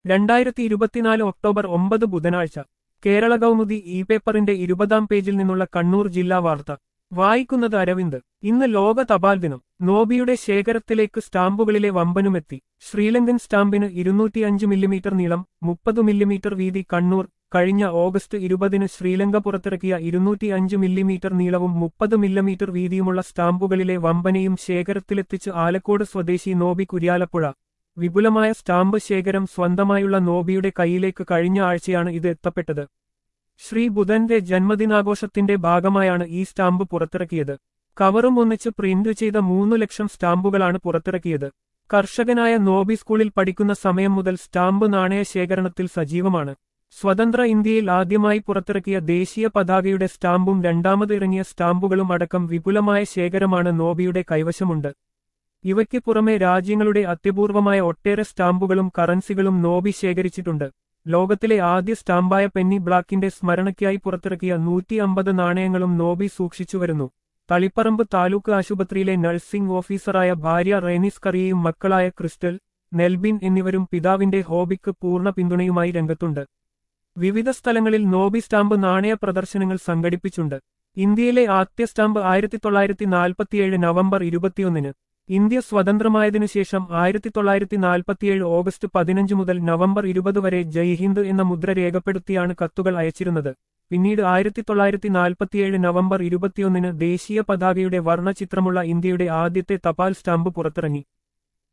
രണ്ടായിരത്തി ഇരുപത്തിനാല് ഒക്ടോബർ ഒമ്പത് ബുധനാഴ്ച കേരള കൗമുദി ഇ പേപ്പറിന്റെ ഇരുപതാം പേജിൽ നിന്നുള്ള കണ്ണൂർ ജില്ലാ വാർത്ത വായിക്കുന്നത് അരവിന്ദ് ഇന്ന് ലോക തപാൽ ദിനം നോബിയുടെ ശേഖരത്തിലേക്ക് സ്റ്റാമ്പുകളിലെ വമ്പനുമെത്തി ശ്രീലങ്കൻ സ്റ്റാമ്പിന് ഇരുന്നൂറ്റിയഞ്ച് മില്ലിമീറ്റർ നീളം മുപ്പത് മില്ലിമീറ്റർ വീതി കണ്ണൂർ കഴിഞ്ഞ ഓഗസ്റ്റ് ഇരുപതിന് ശ്രീലങ്ക പുറത്തിറക്കിയ ഇരുന്നൂറ്റിയഞ്ച് മില്ലിമീറ്റർ നീളവും മുപ്പത് മില്ലിമീറ്റർ വീതിയുമുള്ള സ്റ്റാമ്പുകളിലെ വമ്പനെയും ശേഖരത്തിലെത്തിച്ച് ആലക്കോട് സ്വദേശി നോബി കുര്യാലപ്പുഴ വിപുലമായ സ്റ്റാമ്പ് ശേഖരം സ്വന്തമായുള്ള നോബിയുടെ കൈയിലേക്ക് കഴിഞ്ഞ ആഴ്ചയാണ് ഇത് എത്തപ്പെട്ടത് ശ്രീ ബുധന്റെ ജന്മദിനാഘോഷത്തിന്റെ ഭാഗമായാണ് ഈ സ്റ്റാമ്പ് പുറത്തിറക്കിയത് കവറും ഒന്നിച്ച് പ്രിന്റ് ചെയ്ത മൂന്നു ലക്ഷം സ്റ്റാമ്പുകളാണ് പുറത്തിറക്കിയത് കർഷകനായ നോബി സ്കൂളിൽ പഠിക്കുന്ന സമയം മുതൽ സ്റ്റാമ്പ് നാണയ ശേഖരണത്തിൽ സജീവമാണ് സ്വതന്ത്ര ഇന്ത്യയിൽ ആദ്യമായി പുറത്തിറക്കിയ ദേശീയ പതാകയുടെ സ്റ്റാമ്പും രണ്ടാമത് ഇറങ്ങിയ സ്റ്റാമ്പുകളും അടക്കം വിപുലമായ ശേഖരമാണ് നോബിയുടെ കൈവശമുണ്ട് ഇവയ്ക്ക് പുറമെ രാജ്യങ്ങളുടെ അത്യപൂർവമായ ഒട്ടേറെ സ്റ്റാമ്പുകളും കറൻസികളും നോബി ശേഖരിച്ചിട്ടുണ്ട് ലോകത്തിലെ ആദ്യ സ്റ്റാമ്പായ പെന്നി ബ്ലാക്കിന്റെ സ്മരണയ്ക്കായി പുറത്തിറക്കിയ നൂറ്റി അമ്പത് നാണയങ്ങളും നോബി സൂക്ഷിച്ചുവരുന്നു തളിപ്പറമ്പ് താലൂക്ക് ആശുപത്രിയിലെ നഴ്സിംഗ് ഓഫീസറായ ഭാര്യ റെനിസ് കറിയയും മക്കളായ ക്രിസ്റ്റൽ നെൽബിൻ എന്നിവരും പിതാവിന്റെ ഹോബിക്ക് പൂർണ്ണ പിന്തുണയുമായി രംഗത്തുണ്ട് വിവിധ സ്ഥലങ്ങളിൽ നോബി സ്റ്റാമ്പ് നാണയ പ്രദർശനങ്ങൾ സംഘടിപ്പിച്ചുണ്ട് ഇന്ത്യയിലെ ആദ്യ സ്റ്റാമ്പ് ആയിരത്തി തൊള്ളായിരത്തി നാൽപ്പത്തിയേഴ് നവംബർ ഇരുപത്തിയൊന്നിന് ഇന്ത്യ സ്വതന്ത്രമായതിനു ശേഷം ആയിരത്തി തൊള്ളായിരത്തി നാൽപ്പത്തിയേഴ് ഓഗസ്റ്റ് പതിനഞ്ച് മുതൽ നവംബർ ഇരുപത് വരെ ജയ്ഹിന്ദ് എന്ന മുദ്ര രേഖപ്പെടുത്തിയാണ് കത്തുകൾ അയച്ചിരുന്നത് പിന്നീട് ആയിരത്തി തൊള്ളായിരത്തി നാൽപ്പത്തിയേഴ് നവംബർ ഇരുപത്തിയൊന്നിന് ദേശീയ പതാകയുടെ വർണ്ണചിത്രമുള്ള ഇന്ത്യയുടെ ആദ്യത്തെ തപാൽ സ്റ്റാമ്പ് പുറത്തിറങ്ങി